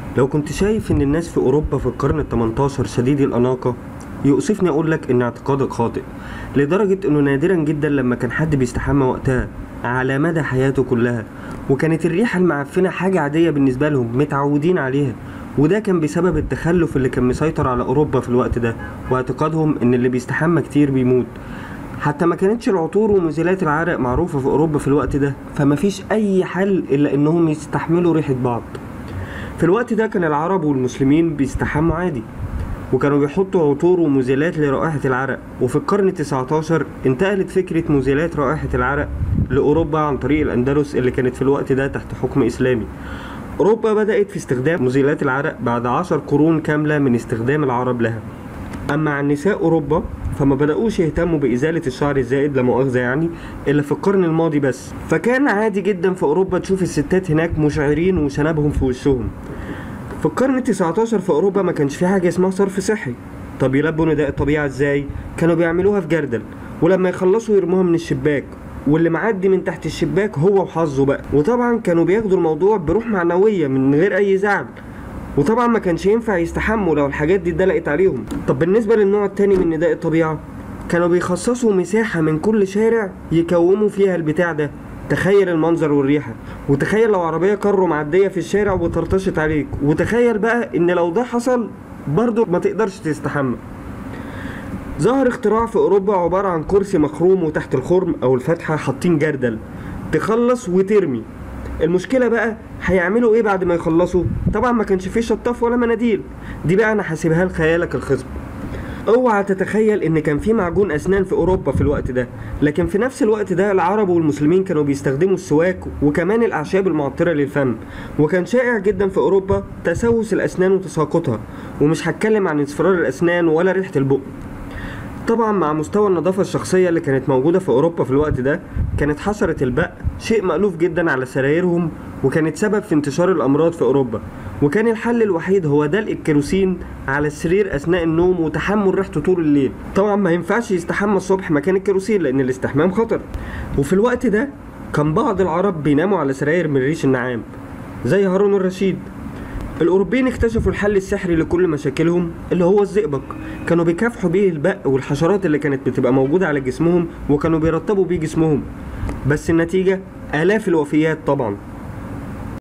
لو كنت شايف ان الناس في اوروبا في القرن ال18 شديد الاناقة يؤسفني اقول لك ان اعتقادك خاطئ لدرجة انه نادرا جدا لما كان حد بيستحمى وقتها على مدى حياته كلها وكانت الريحة المعفنة حاجة عادية بالنسبة لهم متعودين عليها وده كان بسبب التخلف اللي كان مسيطر على اوروبا في الوقت ده واعتقادهم ان اللي بيستحمى كتير بيموت حتى ما كانتش العطور ومزيلات العرق معروفة في اوروبا في الوقت ده فمفيش اي حل الا انهم يستحملوا ريحة بعض في الوقت ده كان العرب والمسلمين بيستحموا عادي وكانوا بيحطوا عطور ومزيلات لرائحة العرق وفي القرن التسعة عشر انتقلت فكرة مزيلات رائحة العرق لأوروبا عن طريق الأندلس اللي كانت في الوقت ده تحت حكم إسلامي أوروبا بدأت في استخدام مزيلات العرق بعد عشر قرون كاملة من استخدام العرب لها أما عن نساء أوروبا فما بدأوش يهتموا بإزالة الشعر الزائد لا مؤاخذة يعني إلا في القرن الماضي بس فكان عادي جدا في أوروبا تشوف الستات هناك مشعرين وشنبهم في وشهم في القرن التسعة عشر في أوروبا ما كانش في حاجة اسمها صرف صحي طب يلبوا نداء الطبيعة ازاي؟ كانوا بيعملوها في جردل ولما يخلصوا يرموها من الشباك واللي معدي من تحت الشباك هو وحظه بقى وطبعا كانوا بياخدوا الموضوع بروح معنوية من غير أي زعل وطبعا ما كانش ينفع يستحموا لو الحاجات دي اتدلقت عليهم طب بالنسبة للنوع التاني من نداء الطبيعة كانوا بيخصصوا مساحة من كل شارع يكوموا فيها البتاع ده تخيل المنظر والريحة وتخيل لو عربية كارو معدية في الشارع وطرطشت عليك وتخيل بقى ان لو ده حصل برضه ما تقدرش تستحمى ظهر اختراع في اوروبا عبارة عن كرسي مخروم وتحت الخرم او الفتحة حاطين جردل تخلص وترمي المشكلة بقى هيعملوا ايه بعد ما يخلصوا طبعا ما كانش فيه شطاف ولا مناديل دي بقى انا حاسبها لخيالك الخصب اوعى تتخيل ان كان في معجون اسنان في اوروبا في الوقت ده لكن في نفس الوقت ده العرب والمسلمين كانوا بيستخدموا السواك وكمان الاعشاب المعطره للفم وكان شائع جدا في اوروبا تسوس الاسنان وتساقطها ومش هتكلم عن اصفرار الاسنان ولا ريحه البق طبعا مع مستوى النظافة الشخصية اللي كانت موجودة في أوروبا في الوقت ده كانت حشرة البق شيء مألوف جدا على سرايرهم وكانت سبب في انتشار الأمراض في أوروبا وكان الحل الوحيد هو دلق الكيروسين على السرير أثناء النوم وتحمل ريحته طول الليل طبعا ما ينفعش يستحمى الصبح مكان الكيروسين لأن الاستحمام خطر وفي الوقت ده كان بعض العرب بيناموا على سراير من ريش النعام زي هارون الرشيد الأوروبيين اكتشفوا الحل السحري لكل مشاكلهم اللي هو الزئبق كانوا بيكافحوا بيه البق والحشرات اللي كانت بتبقى موجودة على جسمهم وكانوا بيرطبوا بيه جسمهم بس النتيجة آلاف الوفيات طبعا